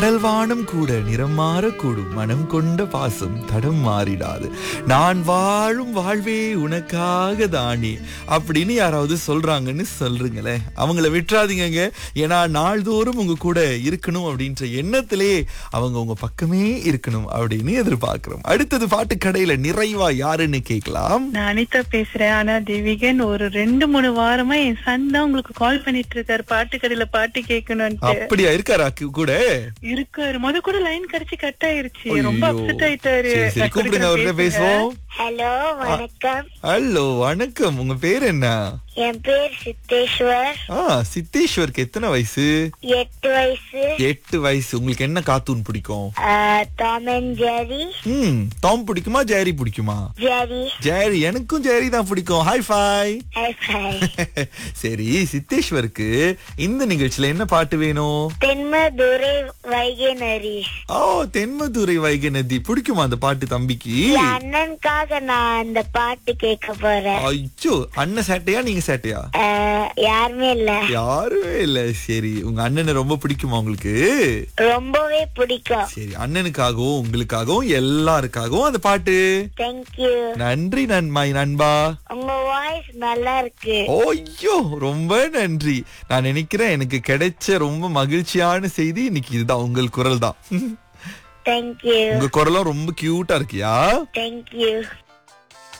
கடல் வானம் கூட நிறம் மாறக்கூடும் மனம் கொண்ட பாசம் தடம் மாறிடாது நான் வாழும் வாழ்வே உனக்காக தானே அப்படின்னு யாராவது சொல்றாங்கன்னு சொல்றீங்களே அவங்கள விட்டுறாதீங்கங்க ஏன்னா நாள்தோறும் உங்க கூட இருக்கணும் அப்படின்ற எண்ணத்திலே அவங்க உங்க பக்கமே இருக்கணும் அப்படின்னு எதிர்பார்க்கிறோம் அடுத்தது பாட்டு கடையில நிறைவா யாருன்னு கேட்கலாம் நான் அனிதா பேசுறேன் ஆனா தேவிகன் ஒரு ரெண்டு மூணு வாரமா என் சன் தான் உங்களுக்கு கால் பண்ணிட்டு இருக்காரு பாட்டு கடையில பாட்டு கேட்கணும்ட்டு அப்படியா இருக்காரா கு- கூட இருக்காரு முத கூட லைன் கிடைச்சு கட் ஆயிருச்சு ரொம்ப ஐயோ. அப்செட் ஆயிட்டாரு சரி, சரி நான் கூப்பிடுங்க கொடுக்குறேன் அவர்கிட்ட பேசுங்க. பேசுவோம் ஹலோ வணக்கம் ஹலோ வணக்கம் உங்க பேர் என்ன என் பேர் சித்தேஸ்வர் ஆ சித்தேஸ்வருக்கு எத்தனை வயசு எட்டு வயசு எட்டு வயசு உங்களுக்கு என்ன கார்ட்டூன் பிடிக்கும் டாம் அண்ட் ஜெரி ம் டாம் பிடிக்குமா ஜேரி பிடிக்குமா ஜெரி ஜேரி எனக்கும் ஜேரி தான் பிடிக்கும் ஹாய் ஃபை ஹை ஃபை சரி சித்தேஸ்வருக்கு இந்த நிகழ்ச்சியில என்ன பாட்டு வேணும் தென்மதுரை வைகை நரி ஓ தென்மதுரை வைகை நதி பிடிக்குமா அந்த பாட்டு தம்பிக்கு என் அண்ணனுக்காக நான் அந்த பாட்டு கேட்க போறேன் ஐயோ அண்ணன் சேட்டையா நீங்க சேட்டையா அஹ், யாருமே இல்ல யாருமே இல்ல சரி உங்க அண்ணனை ரொம்ப பிடிக்குமா உங்களுக்கு ரொம்பவே பிடிக்கும் சரி அண்ணனுக்காகவும் உங்களுக்காகவும் எல்லாருக்காகவும் அந்த பாட்டு தேங்க்யூ நன்றி நன்மை நண்பா உங்க வாய்ஸ் நல்லா இருக்கு ஐயோ ரொம்ப நன்றி நான் நினைக்கிறேன் எனக்கு கிடைச்ச ரொம்ப மகிழ்ச்சியான செய்தி இன்னைக்கு இதுதான் உங்கள் குரல் தான் தேங்க்யூ உங்க குரலும் ரொம்ப கியூட்டா இருக்கியா தேங்க்யூ